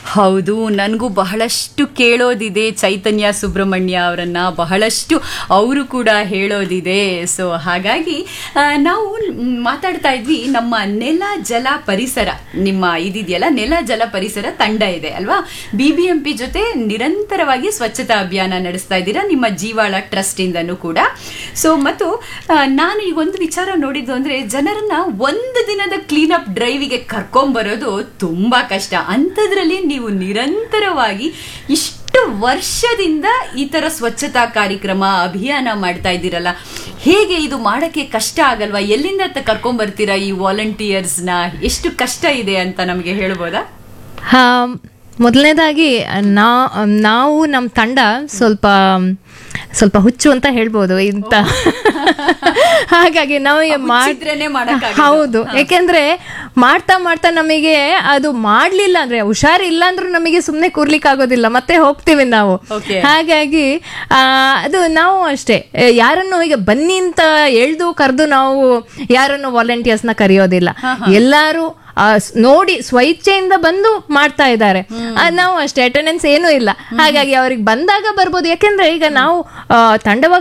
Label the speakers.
Speaker 1: ಹೌದು ನನಗೂ ಬಹಳಷ್ಟು ಕೇಳೋದಿದೆ ಚೈತನ್ಯ ಸುಬ್ರಹ್ಮಣ್ಯ ಅವರನ್ನ ಬಹಳಷ್ಟು ಅವರು ಕೂಡ ಹೇಳೋದಿದೆ ಸೊ ಹಾಗಾಗಿ ಆ, ನಾವು ಮ್, ಮಾತಾಡ್ತಾ ಇದ್ವಿ ನಮ್ಮ ನೆಲ ಜಲ ಪರಿಸರ ನಿಮ್ಮ ಇದಿದೆಯಲ್ಲ ನೆಲ ಜಲ ಪರಿಸರ ತಂಡ ಇದೆ ಅಲ್ವಾ ಬಿ ಬಿ ಎಂ ಪಿ ಜೊತೆ ನಿರಂತರವಾಗಿ ಸ್ವಚ್ಛತಾ ಅಭಿಯಾನ ನಡೆಸ್ತಾ ಇದ್ದೀರಾ ನಿಮ್ಮ ಜೀವಾಳ ಟ್ರಸ್ಟ್ ಇಂದನೂ ಕೂಡ ಸೊ ಮತ್ತು ಆ, ನಾನು ಈಗ ಒಂದು ವಿಚಾರ ನೋಡಿದ್ದು ಅಂದ್ರೆ ಜನರನ್ನ ಒಂದು ದಿನದ ಕ್ಲೀನ್ ಅಪ್ ಡ್ರೈವಿಗೆ ಕರ್ಕೊಂಬರೋದು ತುಂಬಾ ಕಷ್ಟ ಅಂಥದ್ರಲ್ಲಿ ನೀವು ನಿರಂತರವಾಗಿ ಇಷ್ಟು ವರ್ಷದಿಂದ ಈ ತರ ಸ್ವಚ್ಛತಾ ಕಾರ್ಯಕ್ರಮ ಅಭಿಯಾನ ಮಾಡ್ತಾ ಇದ್ದೀರಲ್ಲ ಹೇಗೆ ಇದು ಮಾಡಕ್ಕೆ ಕಷ್ಟ ಆಗಲ್ವಾ ಎಲ್ಲಿಂದ ತ- ಕರ್ಕೊಂಬರ್ತೀರಾ ಈ ವಾಲಂಟಿಯರ್ಸ್ನ ಎಷ್ಟು ಕಷ್ಟ ಇದೆ ಅಂತ ನಮಗೆ ಹೇಳ್ಬೋದಾ
Speaker 2: ಹಾ ಮೊದಲನೇದಾಗಿ ನಾ ನಾವು ನಮ್ಮ ತಂಡ ಸ್ವಲ್ಪ ಸ್ವಲ್ಪ ಹುಚ್ಚು ಅಂತ ಹೇಳ್ಬೋದು ಇಂತ ಹಾಗಾಗಿ ನಾವು ಈ ಮಾಡ್-
Speaker 1: ಹುಚ್ಚಿದ್ರೇನೆ ಮಾಡಕ್ಕಾಗಲ್ಲ.
Speaker 2: ಹೌದು ಯಾಕೆಂದ್ರೆ ಮಾಡ್ತಾ ಮಾಡ್ತಾ ನಮಗೆ ಅದು ಮಾಡ್ಲಿಲ್ಲ ಅಂದ್ರೆ ಹುಷಾರಿಲ್ಲ ಅಂದ್ರೂ ನಮಗೆ ಸುಮ್ಮನೆ ಕೂರ್ಲಿಕ್ಕೆ ಆಗೋದಿಲ್ಲ ಮತ್ತೆ ಹೋಗ್ತೀವಿ ನಾವು
Speaker 1: Okay.
Speaker 2: ಹಾಗಾಗಿ ಆ, ಅದು ನಾವು ಅಷ್ಟೇ ಆ, ಯಾರನ್ನು ಈಗ ಬನ್ನಿ ಅಂತ ಎಳ್ದು ಕರೆದು ನಾವು ಯಾರನ್ನು ವಾಲಂಟಿಯರ್ಸ್ ನ ಕರೆಯೋದಿಲ್ಲ ಎಲ್ಲಾರು ಆ, ಸ್- ನೋಡಿ ಸ್ವಇಚ್ಛೆಯಿಂದ ಬಂದು ಮಾಡ್ತಾ ಇದ್ದಾರೆ ಆ, ನಾವು ಅಷ್ಟೇ ಅಟೆಂಡೆನ್ಸ್ ಏನೂ ಇಲ್ಲ ಹಾಗಾಗಿ ಅವ್ರಿಗೆ ಬಂದಾಗ ಬರ್ಬೋದು ಯಾಕೆಂದ್ರೆ ಈಗ ನಾವು ಆ, ತಂಡವಾಗಿ